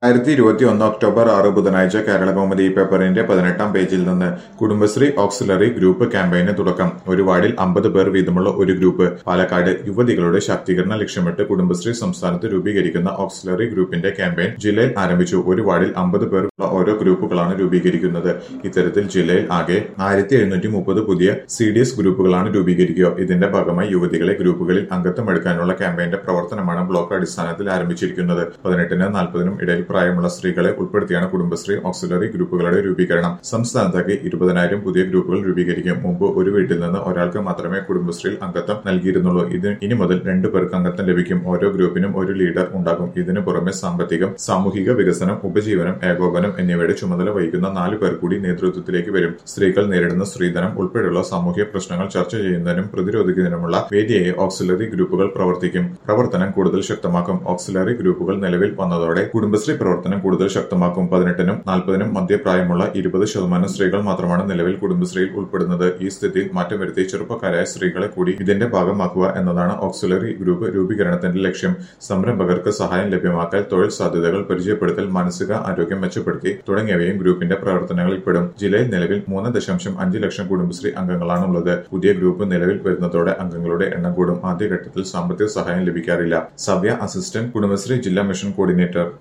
രണ്ടായിരത്തി ഇരുപത്തിയൊന്ന് ഒക്ടോബർ ആറ് ബുധനാഴ്ച കേരള കൗമുദി പേപ്പറിന്റെ പതിനെട്ടാം പേജിൽ നിന്ന് കുടുംബശ്രീ ഓക്സിലറി ഗ്രൂപ്പ് ക്യാമ്പയിന് തുടക്കം ഒരു വാർഡിൽ അമ്പത് പേർ വീതമുള്ള ഒരു ഗ്രൂപ്പ് പാലക്കാട് യുവതികളുടെ ശാക്തീകരണം ലക്ഷ്യമിട്ട് കുടുംബശ്രീ സംസ്ഥാനത്ത് രൂപീകരിക്കുന്ന ഓക്സിലറി ഗ്രൂപ്പിന്റെ ക്യാമ്പയിൻ ജില്ലയിൽ ആരംഭിച്ചു ഒരു വാർഡിൽ അമ്പത് പേർ ഉള്ള ഓരോ ഗ്രൂപ്പുകളാണ് രൂപീകരിക്കുന്നത് ഇത്തരത്തിൽ ജില്ലയിൽ ആകെ ആയിരത്തി എഴുന്നൂറ്റി മുപ്പത് പുതിയ സി ഡി എസ് ഗ്രൂപ്പുകളാണ് രൂപീകരിക്കുക ഇതിന്റെ ഭാഗമായി യുവതികളെ ഗ്രൂപ്പുകളിൽ അംഗത്വം എടുക്കാനുള്ള ക്യാമ്പയിന്റെ പ്രവർത്തനമാണ് ബ്ലോക്ക് അടിസ്ഥാനത്തിൽ ആരംഭിച്ചിരിക്കുന്നത് പതിനെട്ടിനും നാൽപ്പതിനും ഇടയിൽ പ്രായമുള്ള സ്ത്രീകളെ ഉൾപ്പെടുത്തിയാണ് കുടുംബശ്രീ ഓക്സിലറി ഗ്രൂപ്പുകളുടെ രൂപീകരണം സംസ്ഥാനത്താകെ ഇരുപതിനായിരം പുതിയ ഗ്രൂപ്പുകൾ രൂപീകരിക്കും മുമ്പ് ഒരു വീട്ടിൽ നിന്ന് ഒരാൾക്ക് മാത്രമേ കുടുംബശ്രീയിൽ അംഗത്വം നൽകിയിരുന്നുള്ളൂ ഇത് ഇനി മുതൽ രണ്ടു പേർക്ക് അംഗത്വം ലഭിക്കും ഓരോ ഗ്രൂപ്പിനും ഒരു ലീഡർ ഉണ്ടാകും ഇതിനു പുറമെ സാമ്പത്തികം സാമൂഹിക വികസനം ഉപജീവനം ഏകോപനം എന്നിവയുടെ ചുമതല വഹിക്കുന്ന നാലു പേർ കൂടി നേതൃത്വത്തിലേക്ക് വരും സ്ത്രീകൾ നേരിടുന്ന സ്ത്രീധനം ഉൾപ്പെടെയുള്ള സാമൂഹ്യ പ്രശ്നങ്ങൾ ചർച്ച ചെയ്യുന്നതിനും പ്രതിരോധിക്കുന്നതിനുമുള്ള വേദിയായി ഓക്സിലറി ഗ്രൂപ്പുകൾ പ്രവർത്തിക്കും പ്രവർത്തനം കൂടുതൽ ശക്തമാക്കും ഓക്സിലറി ഗ്രൂപ്പുകൾ നിലവിൽ വന്നതോടെ കുടുംബശ്രീ പ്രവർത്തനം കൂടുതൽ ശക്തമാക്കും പതിനെട്ടിനും നാൽപ്പതിനും മധ്യപ്രായമുള്ള ഇരുപത് ശതമാനം സ്ത്രീകൾ മാത്രമാണ് നിലവിൽ കുടുംബശ്രീയിൽ ഉൾപ്പെടുന്നത് ഈ സ്ഥിതി മാറ്റം വരുത്തി ചെറുപ്പക്കാരായ സ്ത്രീകളെ കൂടി ഇതിന്റെ ഭാഗമാക്കുക എന്നതാണ് ഓക്സിലറി ഗ്രൂപ്പ് രൂപീകരണത്തിന്റെ ലക്ഷ്യം സംരംഭകർക്ക് സഹായം ലഭ്യമാക്കൽ തൊഴിൽ സാധ്യതകൾ പരിചയപ്പെടുത്തൽ മാനസിക ആരോഗ്യം മെച്ചപ്പെടുത്തി തുടങ്ങിയവയും ഗ്രൂപ്പിന്റെ പ്രവർത്തനങ്ങളിൽ പെടും ജില്ലയിൽ നിലവിൽ മൂന്ന് ദശാംശം അഞ്ച് ലക്ഷം കുടുംബശ്രീ അംഗങ്ങളാണുള്ളത് പുതിയ ഗ്രൂപ്പ് നിലവിൽ വരുന്നതോടെ അംഗങ്ങളുടെ എണ്ണം കൂടും ആദ്യഘട്ടത്തിൽ സാമ്പത്തിക സഹായം ലഭിക്കാറില്ല സവ്യ അസിസ്റ്റന്റ് കുടുംബശ്രീ ജില്ലാ മിഷൻ കോർഡിനേറ്റർ